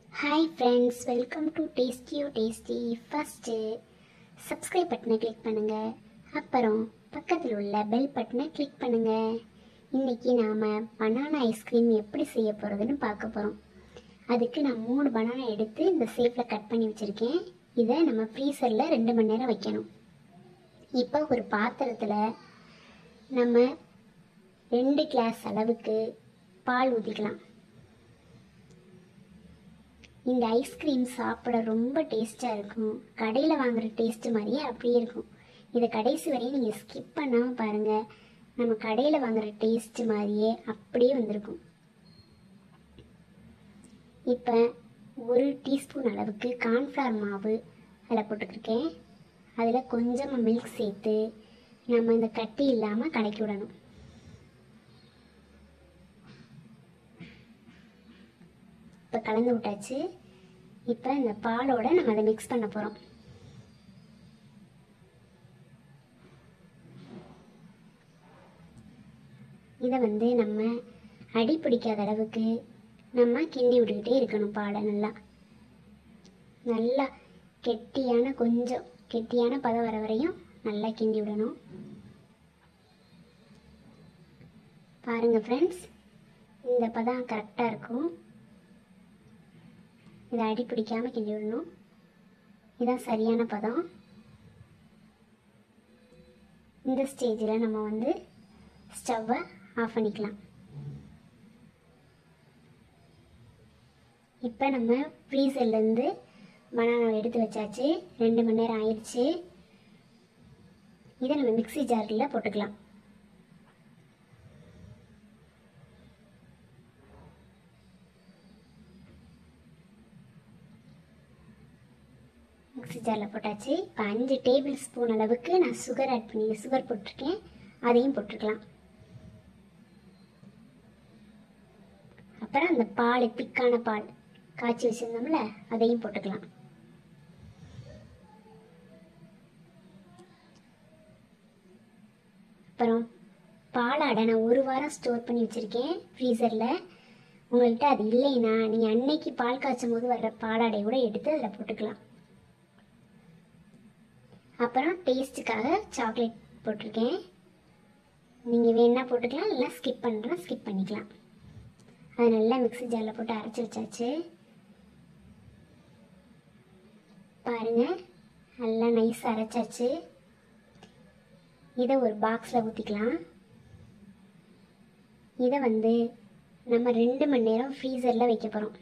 hi friends welcome to டேஸ்டியோ tasty first subscribe பட்டனை click பண்ணுங்கள் அப்புறம் பக்கத்தில் உள்ள பெல் பட்டனை கிளிக் பண்ணுங்கள் இன்றைக்கி நாம் பனானா ஐஸ்கிரீம் எப்படி செய்ய போகிறதுன்னு பார்க்க போகிறோம் அதுக்கு நான் மூணு பனானா எடுத்து இந்த ஷேப்பில் கட் பண்ணி வச்சுருக்கேன் இதை நம்ம ஃப்ரீசரில் ரெண்டு மணி நேரம் வைக்கணும் இப்போ ஒரு பாத்திரத்தில் நம்ம ரெண்டு கிளாஸ் அளவுக்கு பால் ஊற்றிக்கலாம் இந்த ஐஸ்கிரீம் சாப்பிட ரொம்ப டேஸ்ட்டாக இருக்கும் கடையில் வாங்குற டேஸ்ட்டு மாதிரியே அப்படியே இருக்கும் இதை கடைசி வரையும் நீங்கள் ஸ்கிப் பண்ணாமல் பாருங்கள் நம்ம கடையில் வாங்குற டேஸ்ட்டு மாதிரியே அப்படியே வந்திருக்கும் இப்போ ஒரு டீஸ்பூன் அளவுக்கு கார்ன்ஃப்ளவர் மாவு அதில் போட்டுக்கிருக்கேன் அதில் கொஞ்சமாக மில்க் சேர்த்து நம்ம இந்த கட்டி இல்லாமல் கலக்கி விடணும் இப்போ கலந்து விட்டாச்சு இப்போ இந்த பாலோட நம்ம அதை மிக்ஸ் பண்ண போகிறோம் இதை வந்து நம்ம அடி பிடிக்காத அளவுக்கு நம்ம கிண்டி விட்டுக்கிட்டே இருக்கணும் பாலை நல்லா நல்லா கெட்டியான கொஞ்சம் கெட்டியான பதம் வர வரையும் நல்லா கிண்டி விடணும் பாருங்கள் ஃப்ரெண்ட்ஸ் இந்த பதம் கரெக்டாக இருக்கும் இதை அடி பிடிக்காமல் கிண்டி விடணும் இதுதான் சரியான பதம் இந்த ஸ்டேஜில் நம்ம வந்து ஸ்டவ்வை ஆஃப் பண்ணிக்கலாம் இப்போ நம்ம ஃப்ரீசர்லேருந்து பனானாவை எடுத்து வச்சாச்சு ரெண்டு மணி நேரம் ஆயிடுச்சு இதை நம்ம மிக்ஸி ஜாரில் போட்டுக்கலாம் மிக்ஸி ஜாரில் போட்டாச்சு இப்போ அஞ்சு டேபிள் ஸ்பூன் அளவுக்கு நான் சுகர் ஆட் பண்ணி சுகர் போட்டிருக்கேன் அதையும் போட்டுக்கலாம் அப்புறம் அந்த பால் திக்கான பால் காய்ச்சி வச்சுருந்தோம்ல அதையும் போட்டுக்கலாம் அப்புறம் பாலாடை நான் ஒரு வாரம் ஸ்டோர் பண்ணி வச்சுருக்கேன் ஃப்ரீசரில் உங்கள்கிட்ட அது இல்லைன்னா நீங்கள் அன்னைக்கு பால் காய்ச்சும் போது வர்ற பாலாடை கூட எடுத்து அதில் போட்டுக்கலாம் அப்புறம் டேஸ்ட்டுக்காக சாக்லேட் போட்டிருக்கேன் நீங்கள் வேணால் போட்டுக்கலாம் இல்லை ஸ்கிப் பண்ணுறோம் ஸ்கிப் பண்ணிக்கலாம் அதை நல்லா மிக்ஸி ஜாரில் போட்டு அரைச்சி வச்சாச்சு பாருங்கள் நல்லா நைஸ் அரைச்சாச்சு இதை ஒரு பாக்ஸில் ஊற்றிக்கலாம் இதை வந்து நம்ம ரெண்டு மணி நேரம் ஃப்ரீசரில் வைக்க போகிறோம்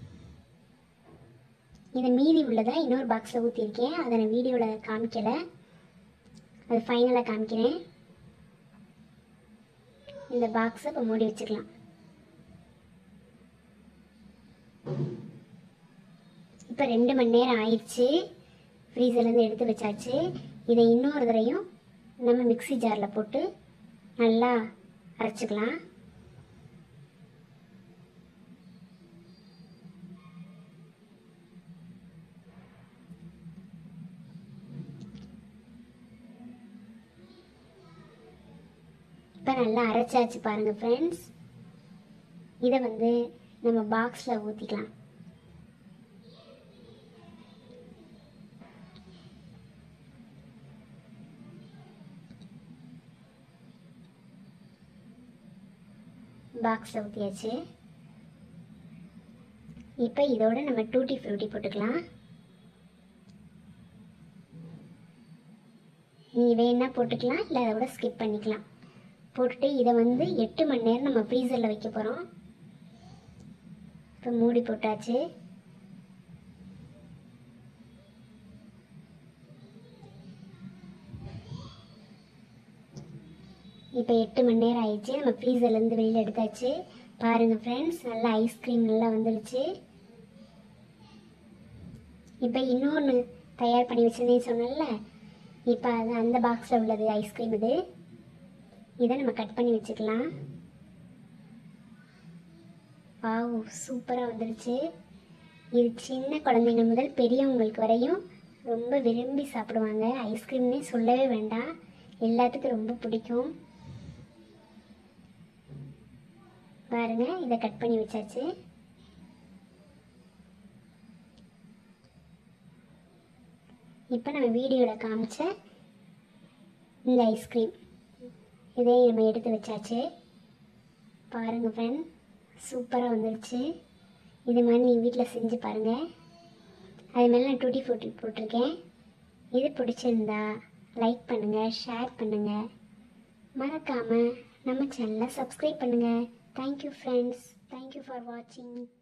இதை மீதி உள்ளதை இன்னொரு பாக்ஸில் ஊற்றிருக்கேன் அதை நான் வீடியோவில் காமிக்கலை அது ஃபைனலாக காமிக்கிறேன் இந்த பாக்ஸை இப்போ மூடி வச்சுக்கலாம் இப்போ ரெண்டு மணி நேரம் ஆயிடுச்சு ஃப்ரீசர்லேருந்து எடுத்து வச்சாச்சு இதை இன்னொரு தடவையும் நம்ம மிக்ஸி ஜாரில் போட்டு நல்லா அரைச்சிக்கலாம் இப்போ நல்லா அரைச்சாச்சு பாருங்கள் ஃப்ரெண்ட்ஸ் இதை வந்து நம்ம பாக்ஸில் ஊற்றிக்கலாம் பாக்ஸில் ஊற்றியாச்சு இப்போ இதோட நம்ம டூட்டி ஃப்ரூட்டி போட்டுக்கலாம் நீ வேணா போட்டுக்கலாம் இல்லை அதை விட ஸ்கிப் பண்ணிக்கலாம் போட்டுட்டு இதை வந்து எட்டு மணி நேரம் நம்ம ஃப்ரீசரில் வைக்க போகிறோம் இப்போ மூடி போட்டாச்சு இப்போ எட்டு மணி நேரம் ஆயிடுச்சு நம்ம ஃப்ரீசர்லேருந்து வெளியில் எடுத்தாச்சு பாருங்கள் ஃப்ரெண்ட்ஸ் நல்லா ஐஸ்கிரீம் நல்லா வந்துடுச்சு இப்போ இன்னொன்று தயார் பண்ணி வச்சிருந்தேன்னு சொன்னேன்ல இப்போ அது அந்த பாக்ஸில் உள்ளது ஐஸ்கிரீம் இது இதை நம்ம கட் பண்ணி வச்சுக்கலாம் வாவ் சூப்பராக வந்துடுச்சு இது சின்ன குழந்தைங்க முதல் பெரியவங்களுக்கு வரையும் ரொம்ப விரும்பி சாப்பிடுவாங்க ஐஸ்கிரீம்னே சொல்லவே வேண்டாம் எல்லாத்துக்கும் ரொம்ப பிடிக்கும் பாருங்க இதை கட் பண்ணி வச்சாச்சு இப்போ நம்ம வீடியோவில் காமிச்ச இந்த ஐஸ்கிரீம் இதை நம்ம எடுத்து வச்சாச்சு பாருங்கள் ஃப்ரெண்ட் சூப்பராக வந்துருச்சு இது மாதிரி நீ வீட்டில் செஞ்சு பாருங்கள் அது மேலே நான் டூட்டி ஃபுட்டி போட்டிருக்கேன் இது பிடிச்சிருந்தா லைக் பண்ணுங்கள் ஷேர் பண்ணுங்கள் மறக்காமல் நம்ம சேனலை சப்ஸ்கிரைப் பண்ணுங்கள் தேங்க்யூ ஃப்ரெண்ட்ஸ் தேங்க்யூ ஃபார் வாட்சிங்